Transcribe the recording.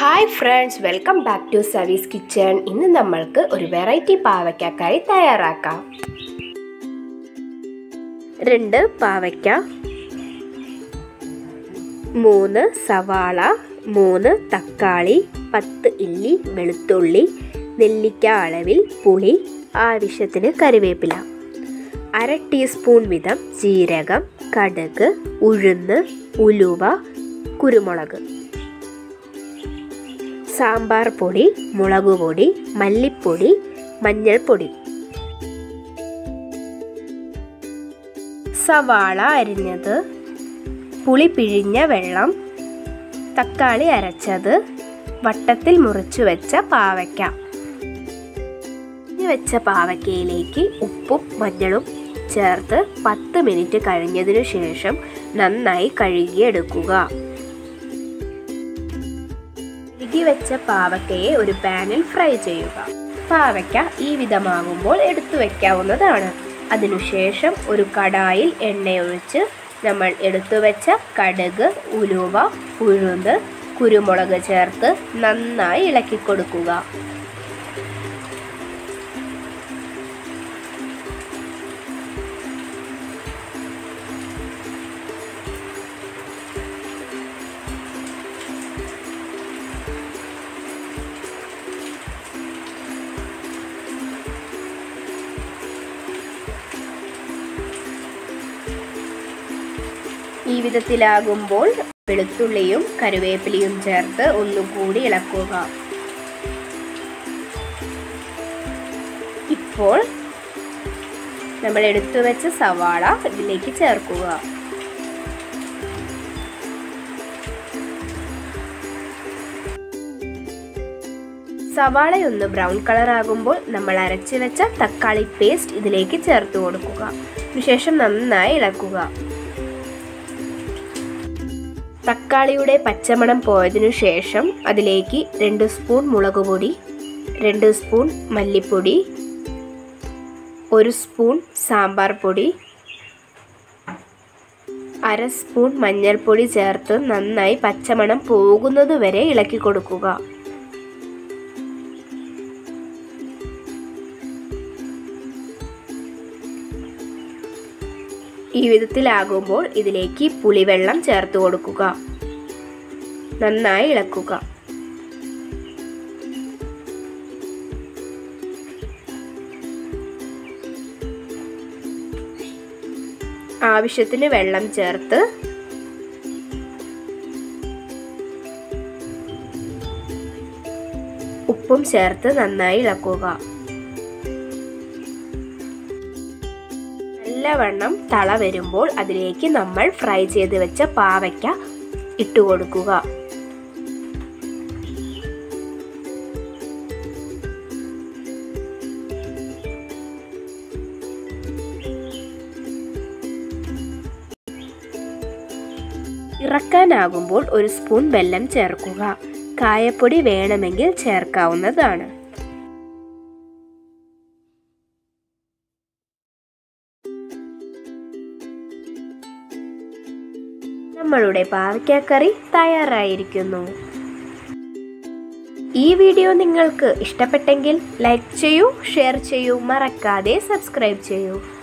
hi friends welcome back to Savi's kitchen ഇന്ന് നമ്മൾക്ക് ഒരു വെറൈറ്റി പാവയ്ക്കക്കറി തയ്യാറാക്കാം രണ്ട് പാവയ്ക്ക മൂന്ന് സവാള മൂന്ന് തക്കാളി പത്ത് ഇല്ലി വെളുത്തുള്ളി നെല്ലിക്ക അളവിൽ പുളി ആവശ്യത്തിന് കറിവേപ്പില അര ടീസ്പൂൺ വീതം ജീരകം കടുക് ഉഴുന്ന് ഉലുവ കുരുമുളക് സാമ്പാർ പൊടി മുളക് പൊടി മല്ലിപ്പൊടി മഞ്ഞൾപ്പൊടി സവാള അരിഞ്ഞത് പുളി പിഴിഞ്ഞ വെള്ളം തക്കാളി അരച്ചത് വട്ടത്തിൽ മുറിച്ചു വെച്ച പാവയ്ക്ക വെച്ച പാവയ്ക്കയിലേക്ക് ഉപ്പും മഞ്ഞളും ചേർത്ത് പത്ത് മിനിറ്റ് കഴിഞ്ഞതിനു ശേഷം നന്നായി കഴുകിയെടുക്കുക കഴുകി വെച്ച പാവയ്ക്കയെ ഒരു പാനിൽ ഫ്രൈ ചെയ്യുക പാവയ്ക്ക ഈ വിധമാകുമ്പോൾ എടുത്തു വെക്കാവുന്നതാണ് അതിനുശേഷം ഒരു കടായിൽ എണ്ണയൊഴിച്ച് നമ്മൾ എടുത്തു വെച്ച കടുക് ഉലുവ ഉഴുന്ന് കുരുമുളക് ചേർത്ത് നന്നായി ഇളക്കി കൊടുക്കുക ഈ വിധത്തിലാകുമ്പോൾ വെളുത്തുള്ളിയും കരുവേപ്പിലയും ചേർത്ത് ഒന്നുകൂടി ഇളക്കുക ഇപ്പോൾ നമ്മൾ എടുത്തു വെച്ച സവാള ഇതിലേക്ക് ചേർക്കുക സവാളയൊന്ന് ബ്രൗൺ കളർ ആകുമ്പോൾ നമ്മൾ അരച്ചു വെച്ച തക്കാളി പേസ്റ്റ് ഇതിലേക്ക് ചേർത്ത് കൊടുക്കുക അതിനുശേഷം നന്നായി ഇളക്കുക തക്കാളിയുടെ പച്ചമണം പോയതിനു ശേഷം അതിലേക്ക് രണ്ട് സ്പൂൺ മുളക് പൊടി രണ്ട് സ്പൂൺ മല്ലിപ്പൊടി ഒരു സ്പൂൺ സാമ്പാർ പൊടി അര സ്പൂൺ മഞ്ഞൾപ്പൊടി ചേർത്ത് നന്നായി പച്ചമണം പോകുന്നത് വരെ ഇളക്കി കൊടുക്കുക ഈ വിധത്തിലാകുമ്പോൾ ഇതിലേക്ക് പുളിവെള്ളം ചേർത്ത് കൊടുക്കുക നന്നായി ഇളക്കുക ആവശ്യത്തിന് വെള്ളം ചേർത്ത് ഉപ്പും ചേർത്ത് നന്നായി ഇളക്കുക നല്ലവണ്ണം തള വരുമ്പോൾ അതിലേക്ക് നമ്മൾ ഫ്രൈ ചെയ്ത് വെച്ച പാവയ്ക്ക ഇട്ട് കൊടുക്കുക ഇറക്കാനാകുമ്പോൾ ഒരു സ്പൂൺ വെല്ലം ചേർക്കുക കായപ്പൊടി വേണമെങ്കിൽ ചേർക്കാവുന്നതാണ് നമ്മളുടെ പാവയ്ക്കക്കറി തയ്യാറായിരിക്കുന്നു ഈ വീഡിയോ നിങ്ങൾക്ക് ഇഷ്ടപ്പെട്ടെങ്കിൽ ലൈക്ക് ചെയ്യൂ ഷെയർ ചെയ്യൂ മറക്കാതെ സബ്സ്ക്രൈബ് ചെയ്യൂ